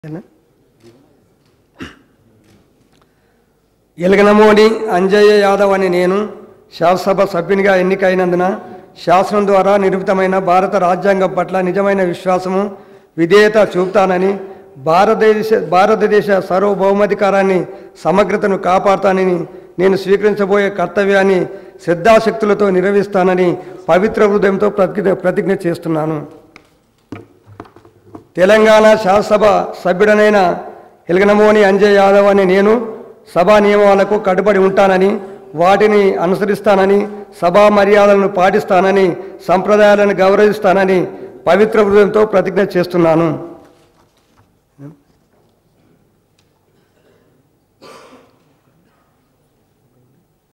ఎలగనమోని అంజయ్య యాదవ్ అని నేను శాసనసభ సభ్యునిగా ఎన్నికైనందున శాసనం ద్వారా నిర్మితమైన భారత రాజ్యాంగం పట్ల నిజమైన విశ్వాసము విధేయత చూపుతానని భారతదేశ భారతదేశ సార్వభౌమాధికారాన్ని సమగ్రతను కాపాడుతానని నేను స్వీకరించబోయే కర్తవ్యాన్ని శ్రద్ధాశక్తులతో నిర్వహిస్తానని పవిత్ర హృదయంతో ప్రతిజ్ఞ ప్రతిజ్ఞ చేస్తున్నాను తెలంగాణ శాసనసభ సభ్యుడనైన ఎలగనమోని అంజయ్ యాదవ్ అని నేను సభా నియమాలకు కట్టుబడి ఉంటానని వాటిని అనుసరిస్తానని సభా మర్యాదలను పాటిస్తానని సంప్రదాయాలను గౌరవిస్తానని పవిత్ర హృదయంతో ప్రతిజ్ఞ చేస్తున్నాను